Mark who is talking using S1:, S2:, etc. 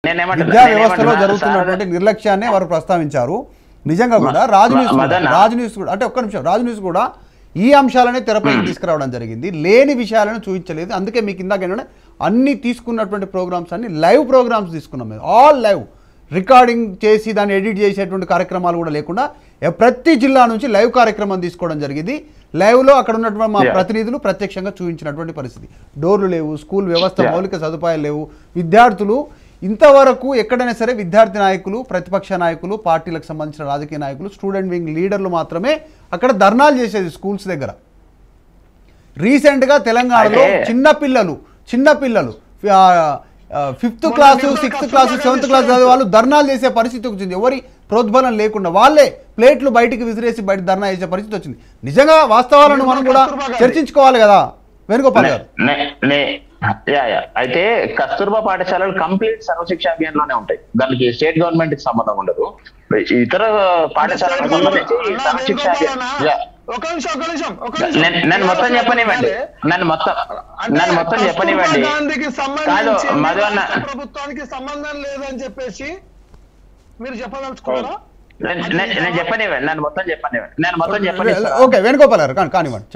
S1: నేనేమంటున్నా-
S2: విద్యా
S1: నేనేమంటున్నా?
S2: వ్యవస్థలో
S1: సార్,
S2: జరుగుతున్నటువంటి నిర్లక్ష్యాన్ని వారు ప్రస్తావించారు నిజంగా కూడా
S1: మ-
S2: రాజు న్యూస్ కూడా-
S1: మదన్న.
S2: రాజు న్యూస్ కూడా అంటే ఒక్క నిమిషం రాజు న్యూస్ కూడా ఈ అంశాలనే తెరపైకి తీసుకురావడం జరిగింది లేని విషయాలను చూపించలేదు అందుకే మీకు ఇందాక ఏంటంటే అన్ని తీసుకున్నటువంటి ప్రోగ్రామ్స్ అన్ని లైవ్ ప్రోగ్రామ్స్ తీసుకున్నాం మేము ఆల్ లైవ్ రికార్డింగ్ చేసి దాన్ని ఎడిట్ చేసేటువంటి కార్యక్రమాలు కూడా లేకుండా ఎ- ప్రతి జిల్లా నుంచి లైవ్ కార్యక్రమం తీసుకోవడం జరిగింది లైవ్లో అక్కడ ఉన్నటువంటి మా
S1: Yeah.
S2: ప్రతినిధులు ప్రత్యక్షంగా చూపించినటువంటి పరిస్థితి డోర్లు లేవు స్కూల్ వ్యవస్థ
S1: Yeah.
S2: మౌలిక సదుపాయాలు లేవు విద్యార్థులు ఇంతవరకు ఎక్కడైనా సరే విద్యార్థి నాయకులు ప్రతిపక్ష నాయకులు పార్టీలకు సంబంధించిన రాజకీయ నాయకులు స్టూడెంట్ వింగ్ లీడర్లు మాత్రమే అక్కడ ధర్నాలు చేసేది స్కూల్స్ దగ్గర రీసెంట్గా తెలంగాణలో
S1: అయితే-
S2: చిన్న పిల్లలు చిన్న పిల్లలు fifth class sixth class seventh class చదివే వాళ్ళు ధర్నాలు చేసే పరిస్థితి వచ్చింది ఎవరి ప్రోద్బలం లేకుండా వాళ్ళే ప్లేట్లు బయటికి విసిరేసి బయట ధర్నా చేసే పరిస్థితి వచ్చింది నిజంగా వాస్తవాలను మనం కూడా చర్చించుకోవాలి కదా వేణుగోపాల్ గారు
S1: నే- నే- యా యా అయితే కస్తూర్బా పాఠశాలలు కంప్లీట్ సర్వశిక్ష అభియాన్ లోనే ఉంటాయి దానికి స్టేట్ గవర్నమెంట్ కి సంబంధం ఉండదు ఇతర పాఠశాలలకు సంబంధించి సర్వశిక్ష అభియాన్ యా.
S3: ఒక నిమిషం ఒక నిమిషం ఒక
S1: నేను నేను మొత్తం చెప్పనివ్వండి నన్ను మొత్తం నన్ను మొత్తం చెప్పనివ్వండి
S3: గాంధీకి
S1: కాదు
S3: సంబంధించి
S1: మధు అన్న
S3: రాష్ట్ర ప్రభుత్వానికి సంబంధం లేదని చెప్పేసి మీరు చెప్పదలుచుకున్నారా
S1: నేను నేను- నేను చెప్పనివ్వండి నన్ను మొత్తం చెప్పనివ్వండి నేను మొత్తం చెప్పని
S2: ఓకే వేణుగోపాల్ గారు కాని- కానివ్వండి